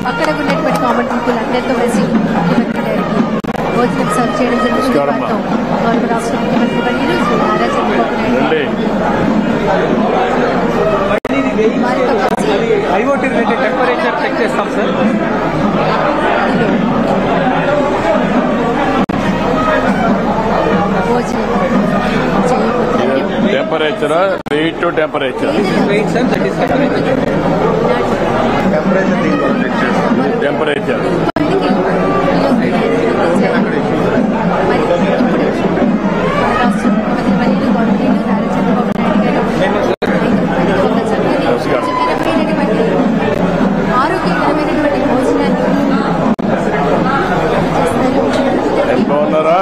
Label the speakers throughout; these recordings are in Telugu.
Speaker 1: అక్కడ ఉన్నటువంటి కామన్ పీపుల్ అందరితో కలిసి ముఖ్యమంత్రి గారికి భోజనం సర్వ్ చేయడం జరుగుతుంది
Speaker 2: నమస్కారం అమ్మా.
Speaker 1: వారితో గౌరవ రాష్ట్ర ముఖ్యమంత్రి వర్యులు శ్రీ నారా చంద్రబాబు నాయుడు
Speaker 2: రండి
Speaker 1: వారితో కలిసి
Speaker 3: ఐఓటీ రిలేటెడ్ టెంపరేచర్ చెక్ చేస్తాం సార్
Speaker 1: భోజనం చేయబోతున్నారు
Speaker 2: temperature weight temperature
Speaker 3: weight sir thirty seven
Speaker 2: temperature
Speaker 1: ఆరోగ్యకరమైనటువంటి భోజనాన్ని
Speaker 2: ఎంత బాగున్నారా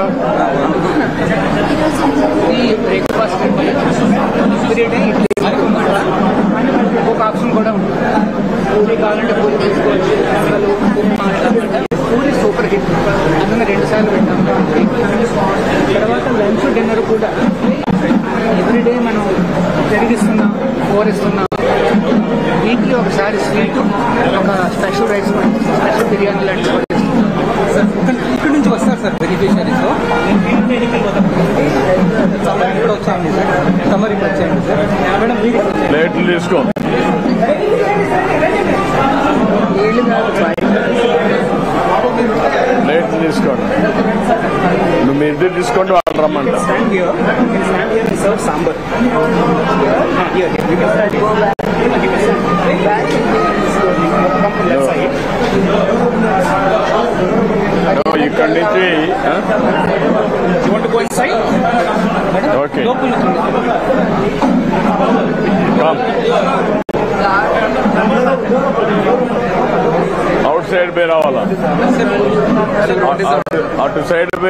Speaker 3: ఈ బ్రేక్ఫాస్ట్ త్రీ డే ఇడ్లీ ఒక ఆప్షన్ కూడా ఉంటుంది పూరి కావాలంటే పూరి తీసుకోవచ్చు అసలు ఉప్మా అట్లా పూరి సూపర్ హిట్ అందులో రెండు సార్లు పెట్టాం తర్వాత లంచ్ డిన్నర్ కూడా ఎవ్రీడే మనం జరిగిస్తున్నాం ఓరిస్తున్నాం వీక్లీ ఒకసారి స్వీట్ ఒక స్పెషల్ రైస్ స్పెషల్ బిర్యానీ లాంటివి కూడా ఇస్తున్నాం. ఇక్కడ నుంచి వస్తారు సార్ బెనిఫిషరీస్ సమ్మర్ ఇప్పుడు వచ్చామండి సార్ సమ్మర్ ఇప్పుడు వచ్చాయండి సార్ మేడం మీరు
Speaker 2: ప్లేట్లు తీసుకో
Speaker 3: ఏళ్ళు కాదు
Speaker 2: ప్లేట్లు తీసుకోండి నువ్వు మీ ఇద్దరు తీసుకోండి వాళ్ళు రమ్మంట
Speaker 3: stand here. You can stand here and serve sambar. Ah, here, here. You can stand here. You can stand back and come from left side.
Speaker 2: నువ్వు ఇక్కడి నుంచి ఆ?
Speaker 3: You want to go inside? Madam,
Speaker 2: Okay.
Speaker 3: లోపల
Speaker 2: కమ్ అవుట్ సైడ్ పోయి రావాలా
Speaker 3: Sir, what is our
Speaker 2: అటు సైడ్ పోయి